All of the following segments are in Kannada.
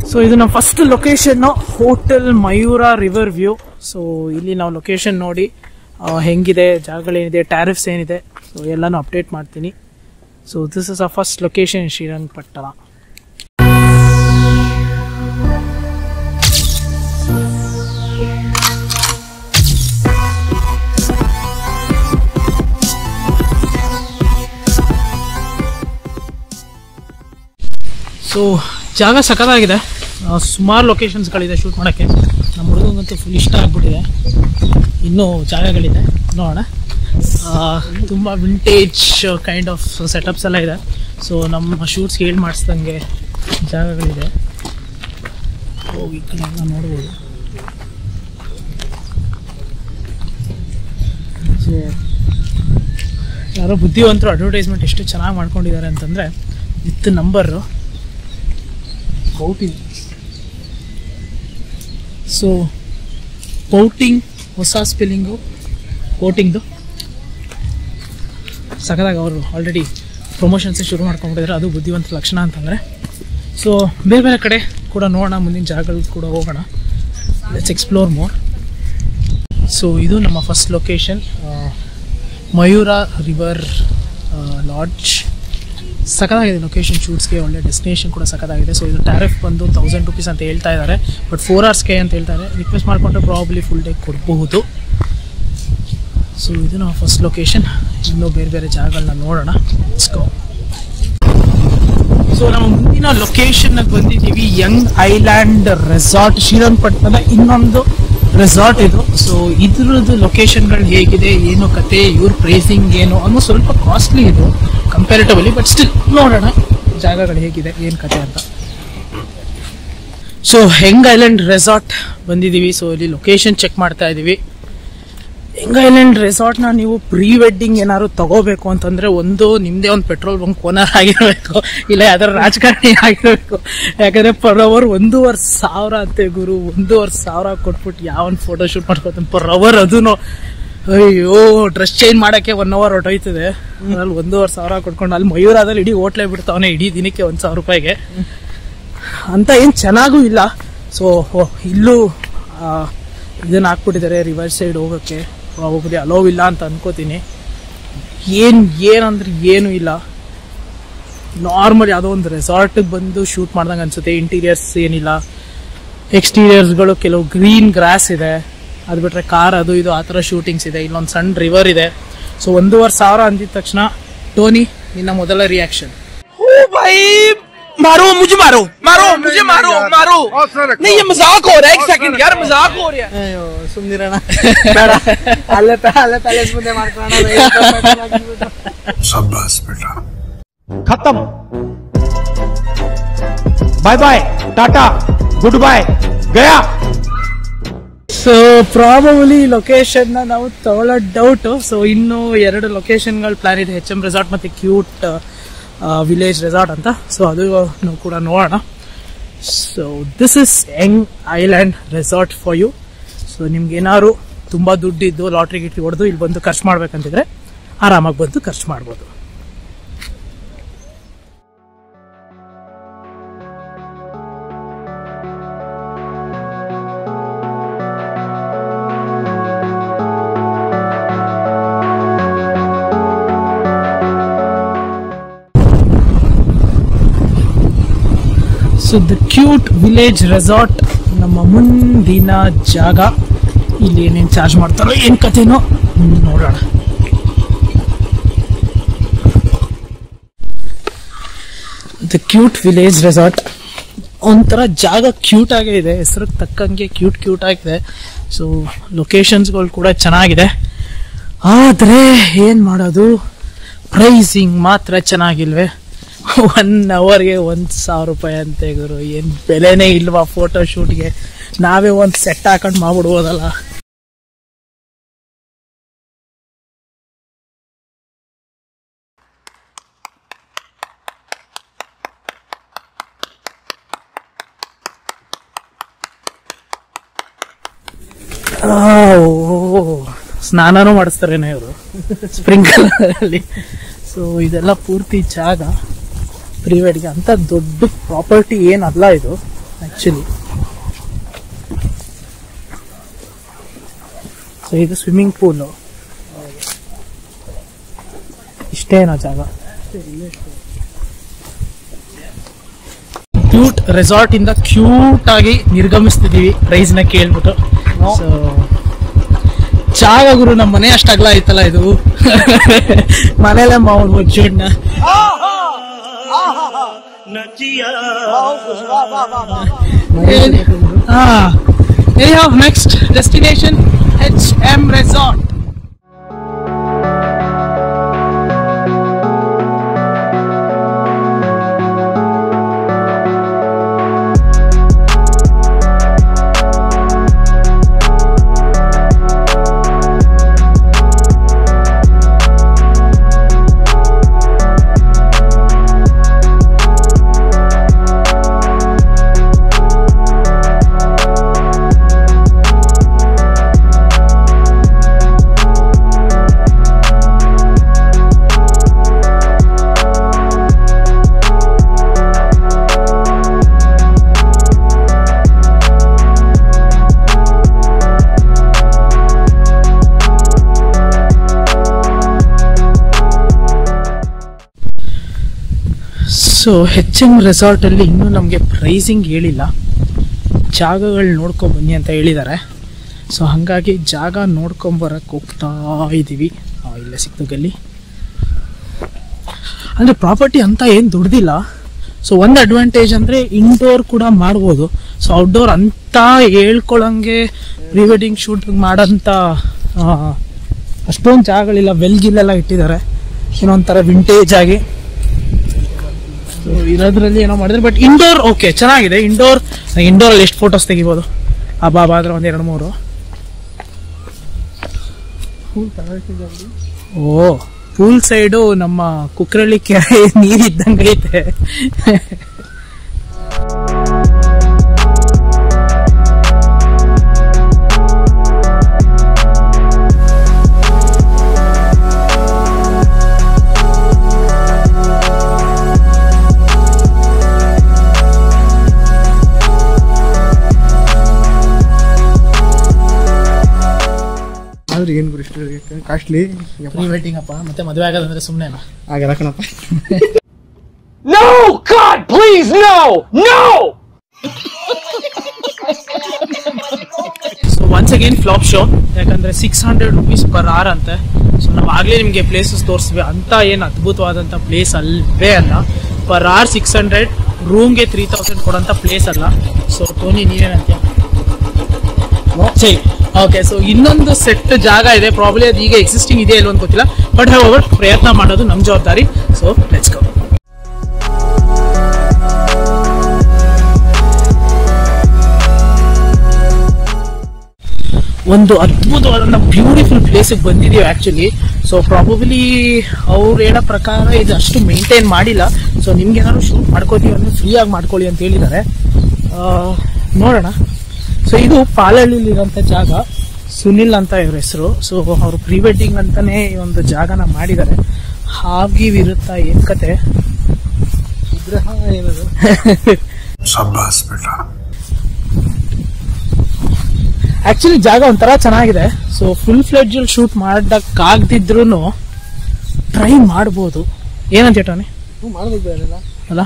ಸೊ ಇದು ನಮ್ಮ first location hotel Mayura river view so ಇಲ್ಲಿ ನಾವು ಲೊಕೇಶನ್ ನೋಡಿ ಆ, ಹೆಂಗಿದೆ ಜಾಗಗಳೇನಿದೆ ಟ್ಯಾರಿಫ್ಸ್ ಏನಿದೆ ಸೊ ಎಲ್ಲಾನು ಅಪ್ಡೇಟ್ ಮಾಡ್ತೀನಿ so this is a first location Srirangapatna so ಜಾಗ ಸಖತ್ತಾಗಿದೆ ಸುಮಾರು ಲೊಕೇಶನ್ಸ್ಗಳಿದೆ ಶೂಟ್ ಮಾಡೋಕ್ಕೆ ನಮ್ಮ ಹುಡುಗಂಗಂತೂ ಫುಲ್ ಇಷ್ಟ ಆಗ್ಬಿಟ್ಟಿದೆ ಇನ್ನೂ ಜಾಗಗಳಿದೆ ನೋಡೋಣ ತುಂಬ ವಿಂಟೇಜ್ ಕೈಂಡ್ ಆಫ್ ಸೆಟಪ್ಸ್ ಎಲ್ಲ ಇದೆ ಸೊ ನಮ್ಮ ಶೂಟ್ಸ್ ಹೇಳಿ ಮಾಡಿಸ್ದಂಗೆ ಜಾಗಗಳಿದೆ ಓ ಈ ಕಡೆ ಎಲ್ಲ ನೋಡ್ಬೋದು ಸೊ ಯಾರೋ ಬುದ್ಧಿವಂತರು ಅಡ್ವರ್ಟೈಸ್ಮೆಂಟ್ ಎಷ್ಟು ಚೆನ್ನಾಗಿ ಮಾಡ್ಕೊಂಡಿದ್ದಾರೆ ಅಂತಂದರೆ with number pouting so pouting ಹೊಸ ಸ್ಪೆಲ್ಲಿಂಗು ಕೋಟಿಂಗ್ದು ಸಖತ್ತಾಗಿ ಅವರು ಆಲ್ರೆಡಿ ಪ್ರಮೋಷನ್ಸೇ ಶುರು ಮಾಡ್ಕೊಂಡ್ಬಿಟ್ಟಿದ್ದಾರೆ ಅದು ಬುದ್ಧಿವಂತ ಲಕ್ಷಣ ಅಂತಂದರೆ ಸೊ ಬೇರೆ ಬೇರೆ ಕಡೆ ಕೂಡ ನೋಡೋಣ ಮುಂದಿನ ಜಾಗಗಳು ಕೂಡ ಹೋಗೋಣ ಲೆಟ್ಸ್ ಎಕ್ಸ್ಪ್ಲೋರ್ ಮೋರ್ ಸೊ ಇದು ನಮ್ಮ first location Mayura river lodge ಸಖತ್ತಾಗಿದೆ ಲೊಕೇಶನ್ ಶೂಟ್ಸ್ಗೆ ಒಳ್ಳೆ ಡೆಸ್ಟಿನೇಷನ್ ಕೂಡ ಸಖತ್ತಾಗಿದೆ ಸೊ ಇದು ಟ್ಯಾರಿಫ್ ಬಂದು ತೌಸಂಡ್ ರುಪೀಸ್ ಅಂತ ಹೇಳ್ತಾ ಇದ್ದಾರೆ ಬಟ್ ಫೋರ್ ಅವರ್ಸ್ಗೆ ಅಂತ ಹೇಳ್ತಾರೆ ರಿಕ್ವೆಸ್ಟ್ ಮಾಡಿಕೊಂಡ್ರೆ ಪ್ರಾಬ್ಲಿ ಫುಲ್ ಡೇ ಕೊಡಬಹುದು ಸೊ ಇದು ನಾವು ಫಸ್ಟ್ ಲೊಕೇಶನ್ ಇನ್ನೂ ಬೇರೆ ಬೇರೆ ಜಾಗಗಳನ್ನ ನೋಡೋಣ ಗೋ ಸೊ ನಮ್ಮ ಮುಂದಿನ ಲೊಕೇಶನ್ ಬಂದಿದ್ದೀವಿ ಯಂಗ್ ಐಲ್ಯಾಂಡ್ ರೆಸಾರ್ಟ್ ಶ್ರೀರಂಗಪಟ್ಟಣದ ಇನ್ನೊಂದು ರೆಸಾರ್ಟ್ ಇದು ಸೊ ಇದ್ರದ್ದು ಲೊಕೇಶನ್ಗಳು ಹೇಗಿದೆ ಏನು ಕತೆ ಇವ್ರ ಪ್ರೈಸಿಂಗ್ ಏನು ಅನ್ನೋ ಸ್ವಲ್ಪ ಕಾಸ್ಟ್ಲಿ ಇದು ಕಂಪ್ಯಾರಿಟಿವ್ಲಿ ಬಟ್ ಸ್ಟಿಲ್ ನೋಡೋಣ ಜಾಗಗಳು ಹೇಗಿದೆ ಏನು ಕತೆ ಅಂತ ಸೊ ಹೆಂಗ್ ಐಲ್ಯಾಂಡ್ ರೆಸಾರ್ಟ್ ಬಂದಿದ್ದೀವಿ ಸೊ ಇಲ್ಲಿ ಲೊಕೇಶನ್ ಚೆಕ್ ಮಾಡ್ತಾ ಇದ್ದೀವಿ ಹೆಂಗ್ ಐಲ್ಯಾಂಡ್ ರೆಸಾರ್ಟ್ನ ನೀವು ಪ್ರೀ ವೆಡ್ಡಿಂಗ್ ಏನಾದ್ರು ತಗೋಬೇಕು ಅಂತಂದ್ರೆ ಒಂದು ನಿಮ್ದೇ ಒಂದು ಪೆಟ್ರೋಲ್ ಬಂಕ್ ಓನರ್ ಆಗಿರ್ಬೇಕು ಇಲ್ಲ ಯಾವ್ದಾದ್ರು ರಾಜಕಾರಣಿ ಆಗಿರ್ಬೇಕು ಯಾಕಂದ್ರೆ ಪರ್ ಅವರ್ ಒಂದೂವರೆ ಸಾವಿರ ಅಂತೆ ಗುರು ಒಂದೂವರೆ ಸಾವಿರ ಕೊಟ್ಬಿಟ್ಟು ಯಾವನ್ ಫೋಟೋ ಶೂಟ್ ಮಾಡ್ಕೊತಾನೆ ಪರ್ ಅವರ್ ಅದೂನು ಅಯ್ಯೋ ಡ್ರೆಸ್ ಚೇಂಜ್ ಮಾಡಕ್ಕೆ ಒನ್ ಅವರ್ ಹೊಟ್ಟೋಯ್ತದೆ ಅದ್ರಲ್ಲಿ ಒಂದೂವರೆ ಸಾವಿರ ಕೊಟ್ಕೊಂಡು ಅಲ್ಲಿ ಮಯೂರಾದಲ್ಲಿ ಇಡೀ ಹೋಟ್ಲೇ ಬಿಡ್ತಾವನೆ ಇಡೀ ದಿನಕ್ಕೆ ಒಂದ್ ಸಾವಿರ ರೂಪಾಯಿಗೆ ಅಂತ ಏನ್ ಚೆನ್ನಾಗೂ ಇಲ್ಲ ಸೊ ಇಲ್ಲೂ ಆ, ಇದನ್ನ ಹಾಕ್ಬಿಟ್ಟಿದ್ದಾರೆ ರಿವರ್ ಸೈಡ್ ಹೋಗೋಕ್ಕೆ ಪ್ರಾಬಬ್ಲಿ ಅಲೋವ್ ಇಲ್ಲ ಅಂತ ಅನ್ಕೋತೀನಿ ಏನ್ ಏನಂದ್ರೆ ಏನು ಇಲ್ಲ ನಾರ್ಮಲ್ ಯಾವುದೋ ಒಂದು ರೆಸಾರ್ಟ್ಗೆ ಬಂದು ಶೂಟ್ ಮಾಡ್ದಂಗೆ ಅನ್ಸುತ್ತೆ ಇಂಟೀರಿಯರ್ಸ್ ಏನಿಲ್ಲ ಎಕ್ಸ್ಟೀರಿಯರ್ಸ್ಗಳು ಕೆಲವು ಗ್ರೀನ್ ಗ್ರಾಸ್ ಇದೆ ಅದು ಬಿಟ್ರೆ ಕಾರ್ ಅದು ಇದು ಆ ಥರ ಶೂಟಿಂಗ್ಸ್ ಇದೆ ಇಲ್ಲೊಂದು ಸಣ್ಣ ರಿವರ್ ಇದೆ ಸೊ ಒಂದೂವರೆ ಸಾವಿರ ಅಂದಿದ ತಕ್ಷಣ ಟೋನಿ ನಿನ್ನ ಮೊದಲ ರಿಯಾಕ್ಷನ್ ओ भाई मारो मुझे मारो मारो मुझे मारो मारो नहीं ये मजाक हो रहा है एक सेकंड यार मजाक हो रहा है ಅಯ್ಯೋ ಸುಮ್ನಿರೋಣ ಬೇಡ ಅಲ್ಲೇ ಅಲ್ಲೇ ಪ್ಯಾಲೇಸ್ ಮುಂದೆ ಮಾಡ್ಕೊಳ್ಳೋಣ शाबाश बेटा खत्म बाय बाय टाटा गुड बाय गया ಸೊ ಪ್ರಾಬಬಲಿ ಲೊಕೇಶನ್ ನಾವು ತಗೊಳ್ಳೋ ಡೌಟ್ ಸೊ ಇನ್ನು ಎರಡು ಲೊಕೇಶನ್ಗಳು ಪ್ಲಾನ್ ಇದೆ ಎಚ್ ಎಂ ರೆಸಾರ್ಟ್ ಮತ್ತೆ ಕ್ಯೂಟ್ ವಿಲೇಜ್ ರೆಸಾರ್ಟ್ ಅಂತ ಸೊ ಅದು ನಾವು ಕೂಡ ನೋಡೋಣ so this is young island resort for you so ನಿಮ್ಗೆ ಏನಾದ್ರು ತುಂಬಾ ದುಡ್ಡಿದ್ದು ಲಾಟ್ರಿ ಗಿಟ್ರಿ ಹೊಡೆದು ಇಲ್ಲಿ ಬಂದು ಖರ್ಚು ಮಾಡ್ಬೇಕಂತಿದ್ರೆ ಆರಾಮಾಗಿ ಬಂದು ಖರ್ಚು ಮಾಡ್ಬೋದು so the cute village resort ನಮ್ಮ ಮುಂದಿನ ಜಾಗ ಇಲ್ಲಿ ಏನೇನು ಚಾರ್ಜ್ ಮಾಡ್ತಾರೋ ಏನ್ ಕಥೆನೋ ನೋಡೋಣ ದ ಕ್ಯೂಟ್ ವಿಲೇಜ್ ರೆಸಾರ್ಟ್ ಒಂಥರ ಜಾಗ ಕ್ಯೂಟ್ ಆಗೇ ಇದೆ ಹೆಸರಿಗೆ ತಕ್ಕಂಗೆ ಕ್ಯೂಟ್ ಕ್ಯೂಟ್ ಆಗಿದೆ ಸೊ ಲೊಕೇಶನ್ಸ್ಗಳು ಕೂಡ ಚೆನ್ನಾಗಿದೆ ಆದರೆ ಏನು ಮಾಡೋದು ಪ್ರೈಸಿಂಗ್ ಮಾತ್ರ ಚೆನ್ನಾಗಿಲ್ವೇ ಒನ್ ಅವರ್ಗೆ ಒಂದು ಸಾವಿರ ರೂಪಾಯಿ ಅಂತೆ ಗುರು ಏನು ಬೆಲೆನೇ ಇಲ್ವಾ ಫೋಟೋ ಶೂಟ್ಗೆ ನಾವೇ ಒಂದು ಸೆಟ್ ಹಾಕೊಂಡು ಮಾಡ್ಬಿಡ್ಬೋದಲ್ಲ ಆ, ಓ ಸ್ನಾನನೂ ಮಾಡಿಸ್ತಾರೇನೆ ಇವರು ಸ್ಪ್ರಿಂಕಲ್ ಅಲ್ಲಿ ಸೊ ಇದೆಲ್ಲ ಪೂರ್ತಿ ಜಾಗ ಪ್ರಿವೇಡ್ಗೆ ಅಂತ ದೊಡ್ಡ ಪ್ರಾಪರ್ಟಿ ಏನಲ್ಲ ಇದು ಆ್ಯಕ್ಚುಲಿ ಸೊ ಇದು ಸ್ವಿಮ್ಮಿಂಗ್ ಪೂಲು ಇಷ್ಟೇನೋ ಜಾಗ ಕ್ಯೂಟ್ ರೆಸಾರ್ಟ್ ಇಂದ ಕ್ಯೂಟ್ ಆಗಿ ನಿರ್ಗಮಿಸ್ತಿದೀವಿ ಪ್ರೈಸ್ ನ ಕೇಳ್ಬಿಟ್ಟು ಸೊ ಜಾಗ ಗುರು ನಮ್ಮ ಮನೆ ಅಷ್ಟು ಅಗಲ ಐತಲ್ಲ ಇದು ಮನೇಲೆ ಮಾವನ್ ಒಜ್ಜೋಡ್ನ ಹಾ next destination H M resort so H M ರೆಸಾರ್ಟಲ್ಲಿ ಇನ್ನೂ ನಮಗೆ ಪ್ರೈಸಿಂಗ್ ಹೇಳಿಲ್ಲ ಜಾಗಗಳು ನೋಡ್ಕೊಂಡು ಬನ್ನಿ ಅಂತ ಹೇಳಿದ್ದಾರೆ ಸೊ ಹಾಗಾಗಿ ಜಾಗ ನೋಡ್ಕೊಂಬರಕ್ಕೆ ಹೋಗ್ತಾ ಇದ್ದೀವಿ ಆ, ಇಲ್ಲೇ ಸಿಕ್ತು ಗಲ್ಲಿ ಅಂದರೆ ಪ್ರಾಪರ್ಟಿ ಅಂತ ಏನು ದುಡ್ದಿಲ್ಲ ಸೊ ಒಂದು ಅಡ್ವಾಂಟೇಜ್ ಅಂದರೆ ಇಂಡೋರ್ ಕೂಡ ಮಾಡ್ಬೋದು ಸೊ ಔಟ್ಡೋರ್ ಅಂತ ಹೇಳ್ಕೊಳಂಗೆ ಪ್ರೀ ವೆಡ್ಡಿಂಗ್ ಶೂಟ್ ಮಾಡೋಂಥ ಅಷ್ಟೊಂದು ಜಾಗಗಳಿಲ್ಲ ವೆಲ್ಗಿಲ್ಲೆಲ್ಲ ಇಟ್ಟಿದ್ದಾರೆ ಏನೋ ಒಂಥರ ವಿಂಟೇಜ್ ಆಗಿ ಸೊ ಇರೋದ್ರಲ್ಲಿ ಏನೋ ಮಾಡಿದ್ರೆ ಬಟ್ ಇಂಡೋರ್ ಓಕೆ ಚೆನ್ನಾಗಿದೆ ಇಂಡೋರ್ ಇಂಡೋರ್ ಅಲ್ಲಿ ಎಷ್ಟು ಫೋಟೋಸ್ ತೆಗಿಬೋದು ಆ ಬಾಬಾ ಆದ್ರೆ ಒಂದ್ ಎರಡು ಮೂರು ಓ ಪೂಲ್ ಸೈಡು ನಮ್ಮ ಕುಕ್ರಳ್ಳಿ ಕೆರೆ ನೀರಿದ್ದಂಗೆ ಐತೆ ಆದ್ರೆ ಏನ್ ಗುರು ಇಷ್ಟು ಕಾಸ್ಟ್ಲಿ ಪ್ರೀ ವೆಡ್ಡಿಂಗ್ ಅಪ್ಪ ಮತ್ತೆ ಮದುವೆ ಆಗೋದಂದ್ರೆ ಸುಮ್ಮನೆ ಆಗಲ್ಲ ಕಣಪ್ಪ No! God, please, no! No! So once again flop show ಯಾಕಂದ್ರೆ six hundred rupees per hour ಅಂತೆ ಸೊ ನಾವು ಆಗ್ಲೇ ನಿಮಗೆ ಪ್ಲೇಸಸ್ ತೋರಿಸ್ವಿ ಅಂತ ಏನು ಅದ್ಭುತವಾದಂಥ ಪ್ಲೇಸ್ ಅಲ್ವೇ ಅಲ್ಲ ಪರ್ ಅವರ್ ಸಿಕ್ಸ್ ಹಂಡ್ರೆಡ್ ರೂಮ್ಗೆ ತ್ರೀ ತೌಸಂಡ್ ಕೊಡೋಂಥ ಪ್ಲೇಸ್ ಅಲ್ಲ ಸೊ ಟೋನಿ ನೀವೇನಂತೀಯ ಸರಿ ಓಕೆ ಸೊ ಇನ್ನೊಂದು ಸೆಟ್ ಜಾಗ ಇದೆ ಪ್ರಾಬ್ಲಿ ಅದು ಈಗ ಎಕ್ಸಿಸ್ಟಿಂಗ್ ಇದೆ ಇಲ್ವೋ ಅಂತ ಗೊತ್ತಿಲ್ಲ ಬಟ್ ಹೌವರ್ ಪ್ರಯತ್ನ ಮಾಡೋದು ನಮ್ಮ ಜವಾಬ್ದಾರಿ ಸೊ ಲೆಟ್ಸ್ ಗೋ ಒಂದು ಅದ್ಭುತವಾದಂಥ ಬ್ಯೂಟಿಫುಲ್ ಪ್ಲೇಸಿಗೆ ಬಂದಿದೀವಿ ಆ್ಯಕ್ಚುಲಿ ಸೊ ಪ್ರಾಬಬ್ಲಿ ಅವ್ರು ಹೇಳೋ ಪ್ರಕಾರ ಇದು ಅಷ್ಟು ಮೇಂಟೈನ್ ಮಾಡಿಲ್ಲ ಸೊ ನಿಮ್ಗೆ ಏನಾದ್ರು ಶೂಟ್ ಮಾಡ್ಕೋತೀವಿ ಅಂದ್ರೆ ಫ್ರೀಯಾಗಿ ಮಾಡ್ಕೊಳ್ಳಿ ಅಂತ ಹೇಳಿದ್ದಾರೆ ಆ, ನೋಡೋಣ ಸೊ ಇದು ಪಾಲಹಳ್ಳಿಲಿರೋಂಥ ಜಾಗ ಸುನಿಲ್ ಅಂತ ಇವ್ರ ಹೆಸರು ಸೊ ಅವರು ಪ್ರೀ ವೆಡ್ಡಿಂಗ್ ಅಂತಾನೆ ಈ ಒಂದು ಜಾಗನ ಮಾಡಿದ್ದಾರೆ ಹಾಗೆ ವಿರುತ್ತಾ ಏನ್ ಕತೆ ವಿಗ್ರಹ ಏನದು ಆಕ್ಚುಲಿ ಜಾಗ ಒಂಥರ ಚೆನ್ನಾಗಿದೆ ಸೊ ಫುಲ್ ಫ್ಲೆಡ್ಜ್ ಶೂಟ್ ಮಾಡಕ್ಕಾಗ್ದಿದ್ರು ಟ್ರೈ ಮಾಡ್ಬೋದು ಏನಂತ ಟೋನಿ ಮಾಡ್ಬೇಕು ಅದೆಲ್ಲ ಅಲ್ಲ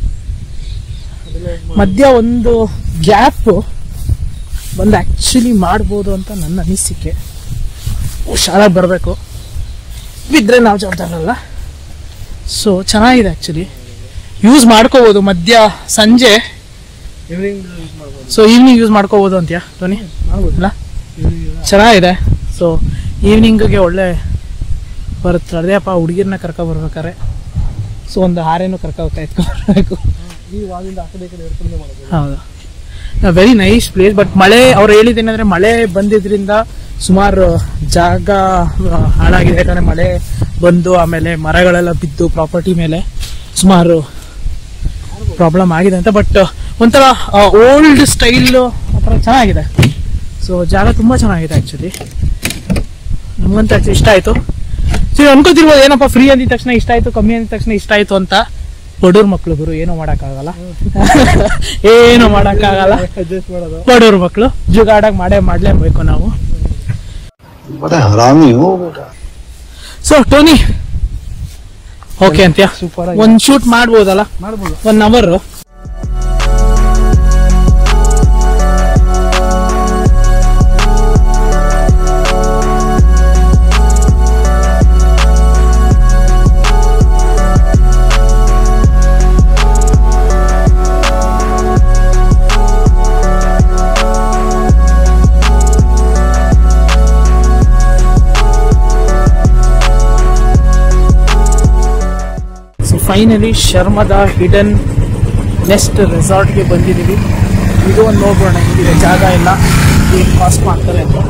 ಮಧ್ಯ ಒಂದು ಗ್ಯಾಪ್ ಬಂದು ಆಕ್ಚುಲಿ ಮಾಡ್ಬೋದು ಅಂತ ನನ್ನ ಅನಿಸಿಕೆ ಹುಷಾರಾಗಿ ಬರಬೇಕು ಬಿದ್ದರೆ ನಾವು ಜವಾಬ್ದಾರಲ್ಲ ಸೊ ಚೆನ್ನಾಗಿದೆ ಆ್ಯಕ್ಚುಲಿ ಯೂಸ್ ಮಾಡ್ಕೋಬೋದು ಮಧ್ಯ ಸಂಜೆ ಈವ್ನಿಂಗ್ ಯೂಸ್ ಮಾಡ್ಬೋದು ಸೊ ಈವ್ನಿಂಗ್ ಯೂಸ್ ಮಾಡ್ಕೋಬೋದು ಅಂತ್ಯಾ ಟೋನಿ ಅಲ್ಲ ಚೆನ್ನಾಗಿದೆ ಸೊ ಈವ್ನಿಂಗ್ಗೆ ಒಳ್ಳೆ ಬರುತ್ತೆ ಅದೇಪ್ಪ ಹುಡುಗಿರ್ನ ಕರ್ಕೊ ಬರ್ಬೇಕಾರೆ ಸೊ ಒಂದು ಹಾರೇನು ಕರ್ಕೊ ಎತ್ಕೊಬರ್ಬೇಕು ಈ ವಾದಿಂದ ಆ ಕಡೆ ಈ ಕಡೆ ಎಡ್ಕೊಂಡೇ ಮಾಡ್ಬೋದು ಹೌದು ವೆರಿ ನೈಸ್ ಪ್ಲೇಸ್ ಬಟ್ ಮಳೆ ಅವ್ರು ಹೇಳಿದ್ದೇನೆಂದ್ರೆ ಮಳೆ ಬಂದಿದ್ರಿಂದ ಸುಮಾರು ಜಾಗ ಆ, ಹಾಳಾಗಿದೆ ಯಾಕಂದ್ರೆ ಮಳೆ ಬಂದು ಆಮೇಲೆ ಮರಗಳೆಲ್ಲ ಬಿದ್ದು ಪ್ರಾಪರ್ಟಿ ಮೇಲೆ ಸುಮಾರು ಪ್ರಾಬ್ಲಮ್ ಆಗಿದೆ ಅಂತ ಬಟ್ ಒಂಥರ ಓಲ್ಡ್ ಸ್ಟೈಲ್ ಆ ಥರ ಚೆನ್ನಾಗಿದೆ ಸೊ ಜಾಗ ತುಂಬಾ ಚೆನ್ನಾಗಿದೆ ಆಕ್ಚುಲಿ ನಮಗಂತ ಇಷ್ಟ ಆಯ್ತು ಸೊ ಅನ್ಕೋತಿರ್ಬೋದು ಏನಪ್ಪ ಫ್ರೀ ಅಂದಿದ ತಕ್ಷಣ ಇಷ್ಟ ಆಯ್ತು ಕಮ್ಮಿ ಅಂದಿದ ತಕ್ಷಣ ಇಷ್ಟ ಆಯ್ತು ಅಂತ ಬಡವ್ರ ಮಕ್ಳು ಗುರು ಏನೂ ಮಾಡೋಕ್ಕಾಗಲ್ಲ ಏನು ಮಾಡೋಕ್ಕಾಗಲ್ಲ ಅಡ್ಜಸ್ಟ್ ಮಾಡೋದು ಬಡವ್ರ ಮಕ್ಕಳು ಜುಗಾಡಾಗಿ ಮಾಡೇ ಮಾಡಲೇಬೇಕು ನಾವು बड़ा हरामी हो बेटा ಸೊ ಟೋನಿ ಓಕೆ ಅಂತ್ಯ Super ಆಗಿ. ಒಂದ್ ಶೂಟ್ ಮಾಡ್ಬೋದಲ್ಲ ಮಾಡ್ಬೋದು ಒನ್ ಅವರ್ ಸೊ ಫೈನಲಿ ಶರ್ಮದ ಹಿಡನ್ ನೆಸ್ಟ್ ರೆಸಾರ್ಟ್ಗೆ ಬಂದಿದ್ದೀವಿ ಇದು ಒಂದು ನೋಡ್ಬೋಣ ಹೆಂಗಿದೆ ಜಾಗ ಎಲ್ಲ ಏನು ಕಾಸ್ಟ್ ಮಾಡ್ತಾರೆ ಅಂತ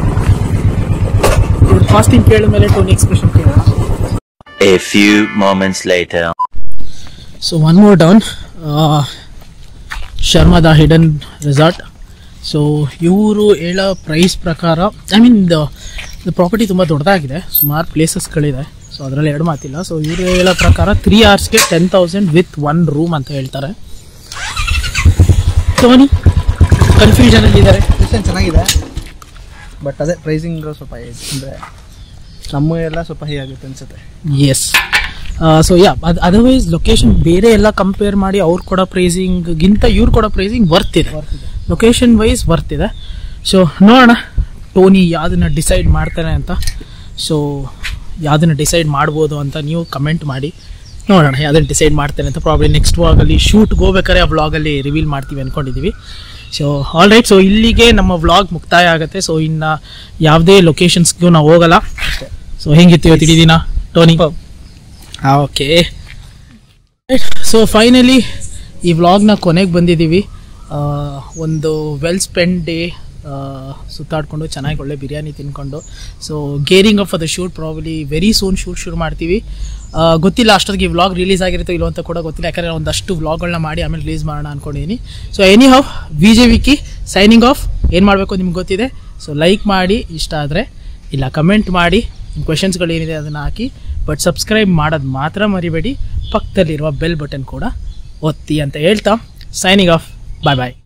ಇವ್ರ ಕಾಸ್ಟಿಂಗ್ ಕೇಳಿದ ಮೇಲೆ ಟೋನಿ ಎಕ್ಸ್ಪ್ರೆಷನ್ ಕೇಳೋಣ A few moments later. So one more down ಶರ್ಮದ ಹಿಡನ್ ರೆಸಾರ್ಟ್ ಸೊ ಇವರು ಹೇಳೋ ಪ್ರೈಸ್ ಪ್ರಕಾರ ಐ ಮೀನ್ ದ ಪ್ರಾಪರ್ಟಿ ತುಂಬ ದೊಡ್ಡದಾಗಿದೆ ಸುಮಾರು ಪ್ಲೇಸಸ್ಗಳಿದೆ ಸೊ ಅದರಲ್ಲಿ ಎರಡು ಮಾತಿಲ್ಲ ಸೊ ಇವರು ಹೇಳೋ ಪ್ರಕಾರ ತ್ರೀ ಅವರ್ಸ್ಗೆ ten thousand with one room ಅಂತ ಹೇಳ್ತಾರೆ ಟೋನಿ ಕನ್ಫ್ಯೂಷನಲ್ಲಿ ಇದ್ದಾರೆ ಡಿಸೈನ್ ಚೆನ್ನಾಗಿದೆ ಬಟ್ ಅದೇ ಪ್ರೈಸಿಂಗ್ ಸ್ವಲ್ಪ ಅಂದರೆ ನಮ್ಮ ಎಲ್ಲ ಸ್ವಲ್ಪ ಹೈ ಆಗುತ್ತೆ ಅನ್ಸುತ್ತೆ ಎಸ್ ಸೊ ಯಾ ಅದು ಅದರ್ವೈಸ್ ಲೊಕೇಶನ್ ಬೇರೆ ಎಲ್ಲ ಕಂಪೇರ್ ಮಾಡಿ ಅವ್ರು ಕೊಡೋ ಪ್ರೈಸಿಂಗ್ಗಿಂತ ಇವ್ರು ಕೊಡೋ ಪ್ರೈಸಿಂಗ್ ವರ್ತ್ ಇದೆ ಲೊಕೇಶನ್ ವೈಸ್ ವರ್ತ್ ಇದೆ ಸೊ ನೋಡೋಣ ಟೋನಿ ಯಾವ್ದನ್ನ ಡಿಸೈಡ್ ಮಾಡ್ತಾನೆ ಅಂತ ಸೊ ಯಾವ್ದನ್ನ ಡಿಸೈಡ್ ಮಾಡ್ಬೋದು ಅಂತ ನೀವು ಕಮೆಂಟ್ ಮಾಡಿ ನೋಡೋಣ ಯಾವ್ದನ್ನ ಡಿಸೈಡ್ ಮಾಡ್ತಾನೆ ಅಂತ ಪ್ರಾಬ್ಲಿ ನೆಕ್ಸ್ಟ್ ವ್ಲಾಗಲ್ಲಿ ಶೂಟ್ಗೆ ಹೋಗ್ಬೇಕಾದ್ರೆ ಆ ವ್ಲಾಗಲ್ಲಿ ರಿವೀಲ್ ಮಾಡ್ತೀವಿ ಅಂದ್ಕೊಂಡಿದ್ದೀವಿ ಸೊ ಆಲ್ ರೈಟ್ ಸೊ ಇಲ್ಲಿಗೆ ನಮ್ಮ ವ್ಲಾಗ್ ಮುಕ್ತಾಯ ಆಗುತ್ತೆ ಸೊ ಇನ್ನು ಯಾವುದೇ ಲೊಕೇಶನ್ಸ್ಗೂ ನಾವು ಹೋಗಲ್ಲ ಸೊ ಹೆಂಗಿತ್ತು ಇವತ್ತು ಇಡೀ ದಿನ ಟೋನಿ ಓಕೆ ಸೊ ಫೈನಲಿ ಈ ವ್ಲಾಗ್ನ ಕೊನೆಗೆ ಬಂದಿದ್ದೀವಿ ಆ, ಒಂದು ವೆಲ್ ಸ್ಪೆಂಡ್ ಡೇ ಸುತ್ತಾಡ್ಕೊಂಡು ಚೆನ್ನಾಗಿ ಒಳ್ಳೆ ಬಿರಿಯಾನಿ ತಿನ್ಕೊಂಡು so gearing off the shoot probably very soon shoot ಶುರು ಮಾಡ್ತೀವಿ ಆ, ಗೊತ್ತಿಲ್ಲ ಅಷ್ಟೊತ್ತಿಗೆ ವ್ಲಾಗ್ ರಿಲೀಸ್ ಆಗಿರುತ್ತೋ ಇಲ್ಲೋ ಅಂತ ಕೂಡ ಗೊತ್ತಿಲ್ಲ ಯಾಕಂದರೆ ಒಂದಷ್ಟು ವ್ಲಾಗ್ಗಳನ್ನ ಮಾಡಿ ಆಮೇಲೆ ರಿಲೀಸ್ ಮಾಡೋಣ ಅನ್ಕೊಂಡಿದ್ದೀನಿ so anyhow V J Vicky signing off ಏನು ಮಾಡಬೇಕು ನಿಮ್ಗೆ ಗೊತ್ತಿದೆ ಸೊ ಲೈಕ್ ಮಾಡಿ ಇಷ್ಟ ಆದರೆ ಇಲ್ಲ ಕಮೆಂಟ್ ಮಾಡಿ ನಿಮ್ಮ ಕ್ವೆಶನ್ಸ್ಗಳೇನಿದೆ ಅದನ್ನು ಹಾಕಿ ಬಟ್ ಸಬ್ಸ್ಕ್ರೈಬ್ ಮಾಡೋದು ಮಾತ್ರ ಮರಿಬೇಡಿ ಪಕ್ಕದಲ್ಲಿರುವ ಬೆಲ್ ಬಟನ್ ಕೂಡ ಒತ್ತಿ ಅಂತ ಹೇಳ್ತಾ ಸೈನಿಂಗ್ ಆಫ್ ಬಾಯ್ ಬಾಯ್